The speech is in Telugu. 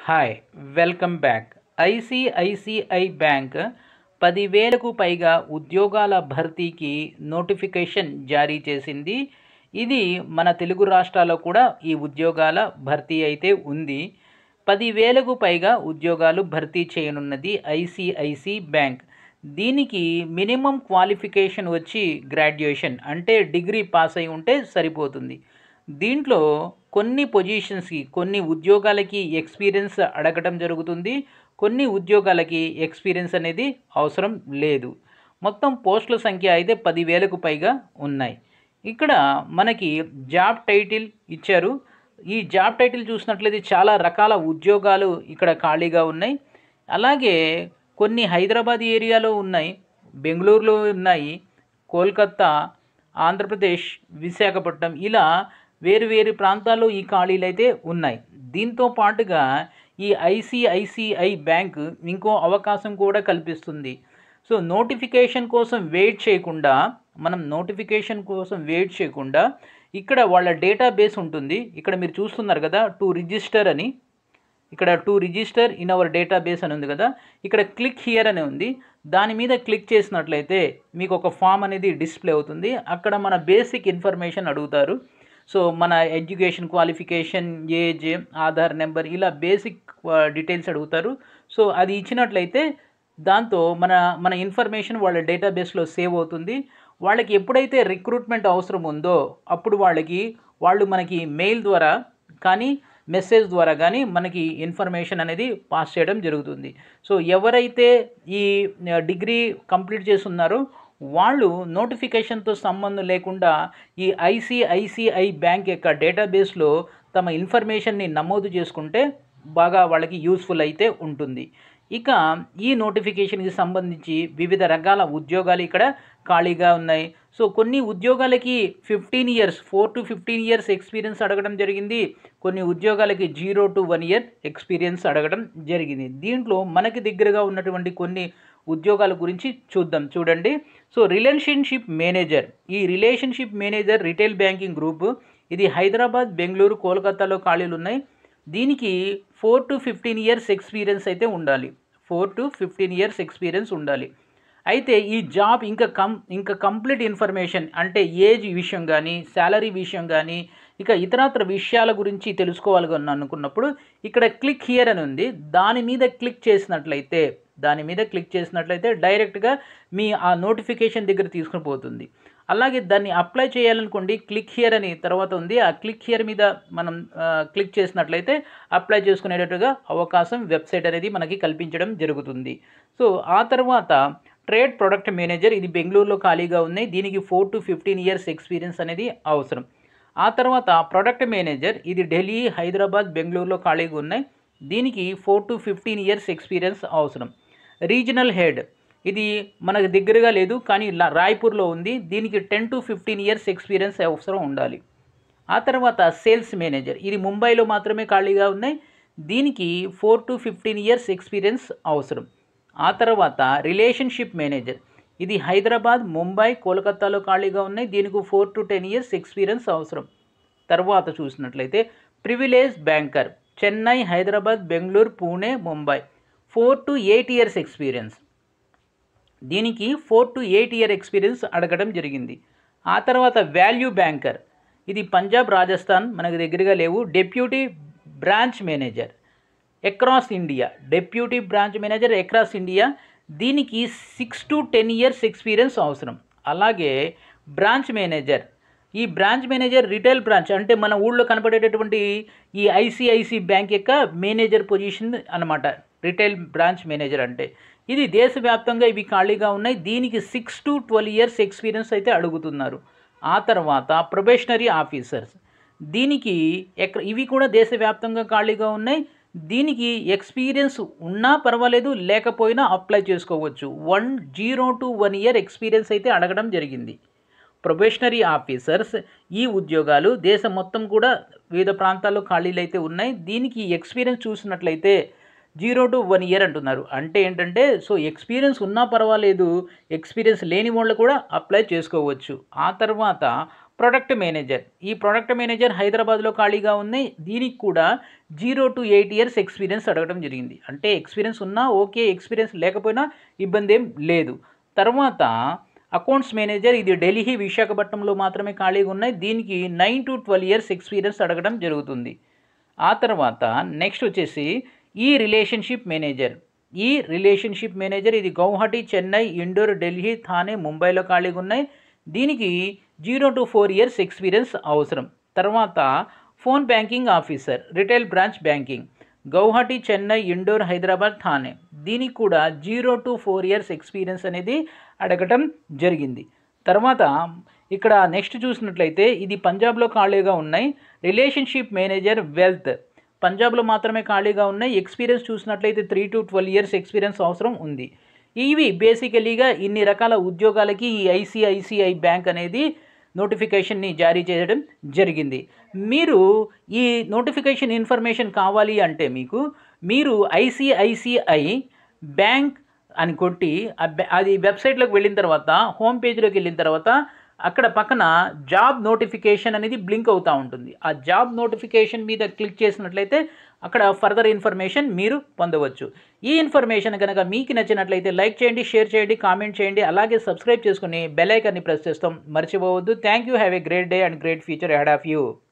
hi welcome back ICICI bank పదివేలకు పైగా ఉద్యోగాల భర్తీకి నోటిఫికేషన్ జారీ చేసింది ఇది మన తెలుగు రాష్ట్రాల్లో కూడా ఈ ఉద్యోగాల భర్తీ అయితే ఉంది పదివేలకు పైగా ఉద్యోగాలు భర్తీ చేయనున్నది ఐసిఐసి బ్యాంక్ దీనికి మినిమం క్వాలిఫికేషన్ వచ్చి గ్రాడ్యుయేషన్ అంటే డిగ్రీ పాస్ అయి ఉంటే సరిపోతుంది దీంట్లో కొన్ని పొజిషన్స్కి కొన్ని ఉద్యోగాలకి ఎక్స్పీరియన్స్ అడగటం జరుగుతుంది కొన్ని ఉద్యోగాలకి ఎక్స్పీరియన్స్ అనేది అవసరం లేదు మొత్తం పోస్టుల సంఖ్య అయితే పదివేలకు పైగా ఉన్నాయి ఇక్కడ మనకి జాబ్ టైటిల్ ఇచ్చారు ఈ జాబ్ టైటిల్ చూసినట్లయితే చాలా రకాల ఉద్యోగాలు ఇక్కడ ఖాళీగా ఉన్నాయి అలాగే కొన్ని హైదరాబాద్ ఏరియాలో ఉన్నాయి బెంగళూరులో ఉన్నాయి కోల్కత్తా ఆంధ్రప్రదేశ్ విశాఖపట్నం ఇలా వేరు వేరు ప్రాంతాల్లో ఈ ఖాళీలు అయితే ఉన్నాయి దీంతో పాటుగా ఈ ఐసిఐసిఐ బ్యాంక్ ఇంకో అవకాశం కూడా కల్పిస్తుంది సో నోటిఫికేషన్ కోసం వెయిట్ చేయకుండా మనం నోటిఫికేషన్ కోసం వెయిట్ చేయకుండా ఇక్కడ వాళ్ళ డేటాబేస్ ఉంటుంది ఇక్కడ మీరు చూస్తున్నారు కదా టు రిజిస్టర్ అని ఇక్కడ to register in our database అని ఉంది కదా ఇక్కడ క్లిక్ హియర్ అని ఉంది దాని మీద క్లిక్ చేసినట్లయితే మీకు ఒక ఫామ్ అనేది డిస్ప్లే అవుతుంది అక్కడ మన బేసిక్ ఇన్ఫర్మేషన్ అడుగుతారు సో మన education qualification age Aadhaar number ఇలా బేసిక్ డీటెయిల్స్ అడుగుతారు సో అది ఇచ్చినట్లయితే దాంతో మన మన ఇన్ఫర్మేషన్ వాళ్ళ డేటాబేస్లో సేవ్ అవుతుంది వాళ్ళకి ఎప్పుడైతే రిక్రూట్మెంట్ అవసరం ఉందో అప్పుడు వాళ్ళకి వాళ్ళు మనకి మెయిల్ ద్వారా కానీ మెసేజ్ ద్వారా కానీ మనకి ఇన్ఫర్మేషన్ అనేది పాస్ చేయడం జరుగుతుంది సో ఎవరైతే ఈ డిగ్రీ కంప్లీట్ చేస్తున్నారో వాళ్ళు నోటిఫికేషన్తో సంబంధం లేకుండా ఈ ఐసిఐసిఐ బ్యాంక్ యొక్క డేటాబేస్లో తమ ఇన్ఫర్మేషన్ని నమోదు చేసుకుంటే బాగా వాళ్ళకి యూస్ఫుల్ అయితే ఉంటుంది ఇక ఈ నోటిఫికేషన్కి సంబంధించి వివిధ రకాల ఉద్యోగాలు ఇక్కడ ఖాళీగా ఉన్నాయి సో కొన్ని ఉద్యోగాలకి fifteen years four to fifteen years experience అడగడం జరిగింది కొన్ని ఉద్యోగాలకి zero to one year experience అడగడం జరిగింది దీంట్లో మనకి దగ్గరగా ఉన్నటువంటి కొన్ని ఉద్యోగాల గురించి చూద్దాం చూడండి సో రిలేషన్షిప్ మేనేజర్ ఈ relationship manager retail banking group ఇది హైదరాబాద్ బెంగళూరు కోల్కతాలో ఖాళీలు ఉన్నాయి దీనికి four to fifteen years experience అయితే ఉండాలి four to fifteen years experience ఉండాలి అయితే ఈ జాబ్ ఇంకా కం ఇంకా కంప్లీట్ ఇన్ఫర్మేషన్ అంటే ఏజ్ విషయం కానీ శాలరీ విషయం కానీ ఇక ఇతరత్ర విషయాల గురించి తెలుసుకోవాలి అనుకున్నప్పుడు ఇక్కడ క్లిక్ హియర్ అని ఉంది దాని మీద క్లిక్ చేసినట్లయితే దాని మీద క్లిక్ చేసినట్లయితే డైరెక్ట్గా మీ ఆ నోటిఫికేషన్ దగ్గర తీసుకుని పోతుంది అలాగే దాన్ని అప్లై చేయాలనుకోండి క్లిక్ హియర్ అని తర్వాత ఉంది ఆ క్లిక్ హియర్ మీద మనం క్లిక్ చేసినట్లయితే అప్లై చేసుకునేటట్టుగా అవకాశం వెబ్సైట్ అనేది మనకి కల్పించడం జరుగుతుంది సో ఆ తర్వాత ట్రేడ్ ప్రొడక్ట్ మేనేజర్ ఇది బెంగళూరులో ఖాళీగా ఉన్నాయి దీనికి four to fifteen years experience అనేది అవసరం ఆ తర్వాత ప్రొడక్ట్ మేనేజర్ ఇది ఢిల్లీ హైదరాబాద్ బెంగళూరులో ఖాళీగా ఉన్నాయి దీనికి four to fifteen years experience అవసరం రీజనల్ హెడ్ ఇది మనకు దగ్గరగా లేదు కానీ రాయ్పూర్లో ఉంది దీనికి ten to fifteen years experience అవసరం ఉండాలి ఆ తర్వాత సేల్స్ మేనేజర్ ఇది ముంబైలో మాత్రమే ఖాళీగా ఉన్నాయి దీనికి four to fifteen years experience అవసరం ఆ తర్వాత రిలేషన్షిప్ మేనేజర్ ఇది హైదరాబాద్ ముంబై కోల్కతాలో ఖాళీగా ఉన్నాయి దీనికి four to ten years experience అవసరం తర్వాత చూసినట్లయితే privilege banker Chennai Hyderabad Bengaluru Pune Mumbai four to eight years experience దీనికి four to eight year experience అడగడం జరిగింది ఆ తర్వాత వాల్యూ బ్యాంకర్ ఇది పంజాబ్ రాజస్థాన్ మనకు దగ్గరగా లేవు deputy branch manager across India deputy branch manager across India దీనికి six to ten years experience అవసరం అలాగే బ్రాంచ్ మేనేజర్ ఈ బ్రాంచ్ మేనేజర్ రిటైల్ బ్రాంచ్ అంటే మన ఊళ్ళో కనపడేటటువంటి ఈ ఐసిఐసి బ్యాంక్ యొక్క మేనేజర్ పొజిషన్ అనమాట రిటైల్ బ్రాంచ్ మేనేజర్ అంటే ఇది దేశవ్యాప్తంగా ఇవి ఖాళీగా ఉన్నాయి దీనికి six to twelve years experience అయితే అడుగుతున్నారు ఆ తర్వాత ప్రొబేషనరీ ఆఫీసర్స్ దీనికి ఎక్కడ ఇవి కూడా దేశవ్యాప్తంగా ఖాళీగా ఉన్నాయి దీనికి ఎక్స్పీరియన్స్ ఉన్నా పర్వాలేదు లేకపోయినా అప్లై చేసుకోవచ్చు one zero to one year experience అయితే అడగడం జరిగింది ప్రొబేషనరీ ఆఫీసర్స్ ఈ ఉద్యోగాలు దేశం మొత్తం కూడా వివిధ ప్రాంతాల్లో ఖాళీలు అయితే ఉన్నాయి దీనికి ఎక్స్పీరియన్స్ చూసినట్లయితే జీరో టు వన్ ఇయర్ అంటున్నారు అంటే ఏంటంటే సో ఎక్స్పీరియన్స్ ఉన్నా పర్వాలేదు ఎక్స్పీరియన్స్ లేని వాళ్ళు కూడా అప్లై చేసుకోవచ్చు ఆ తర్వాత ప్రొడక్ట్ మేనేజర్ ఈ ప్రొడక్ట్ మేనేజర్ హైదరాబాద్లో ఖాళీగా ఉన్నాయి దీనికి కూడా zero to eight years experience అడగడం జరిగింది అంటే ఎక్స్పీరియన్స్ ఉన్నా ఓకే ఎక్స్పీరియన్స్ లేకపోయినా ఇబ్బంది ఏం లేదు తర్వాత అకౌంట్స్ మేనేజర్ ఇది ఢిల్లీ విశాఖపట్నంలో మాత్రమే ఖాళీగా ఉన్నాయి దీనికి nine to twelve years experience అడగడం జరుగుతుంది ఆ తర్వాత నెక్స్ట్ వచ్చేసి ఈ రిలేషన్షిప్ మేనేజర్ ఈ రిలేషన్షిప్ మేనేజర్ ఇది గౌహటి చెన్నై ఇండోర్ ఢిల్లీ థానే ముంబైలో ఖాళీగా ఉన్నాయి దీనికి zero to four years experience అవసరం తర్వాత phone banking officer retail branch banking Guwahati Chennai Indore Hyderabad Thane దీనికి కూడా zero to four years experience అనేది అడగటం జరిగింది తర్వాత ఇక్కడ నెక్స్ట్ చూసినట్లయితే ఇది పంజాబ్లో ఖాళీగా ఉన్నాయి రిలేషన్షిప్ మేనేజర్ వెల్త్ పంజాబ్లో మాత్రమే ఖాళీగా ఉన్నాయి ఎక్స్పీరియన్స్ చూసినట్లయితే three to twelve years experience అవసరం ఉంది ఇవి బేసికలీగా ఇన్ని రకాల ఉద్యోగాలకి ఈ ఐసిఐసిఐ బ్యాంక్ అనేది నోటిఫికేషన్ని జారీ చేయడం జరిగింది మీరు ఈ నోటిఫికేషన్ ఇన్ఫర్మేషన్ కావాలి అంటే మీకు మీరు ఐసిఐసిఐ బ్యాంక్ అని కొట్టి ఆ బ్యా- అది వెబ్సైట్లోకి వెళ్ళిన తర్వాత హోమ్ పేజ్లోకి వెళ్ళిన తర్వాత అక్కడ పక్కన జాబ్ నోటిఫికేషన్ అనేది బ్లింక్ అవుతూ ఉంటుంది ఆ జాబ్ నోటిఫికేషన్ మీద క్లిక్ చేసినట్లయితే అక్కడ ఫర్దర్ ఇన్ఫర్మేషన్ మీరు పొందవచ్చు ఈ ఇన్ఫర్మేషన్ కనుక మీకు నచ్చినట్లయితే లైక్ చేయండి షేర్ చేయండి కామెంట్ చేయండి అలాగే సబ్స్క్రైబ్ చేసుకుని బెల్ ఐకాన్ని ప్రెస్ చేస్తాం మర్చిపోవద్దు thank you have a great day and great future ahead of you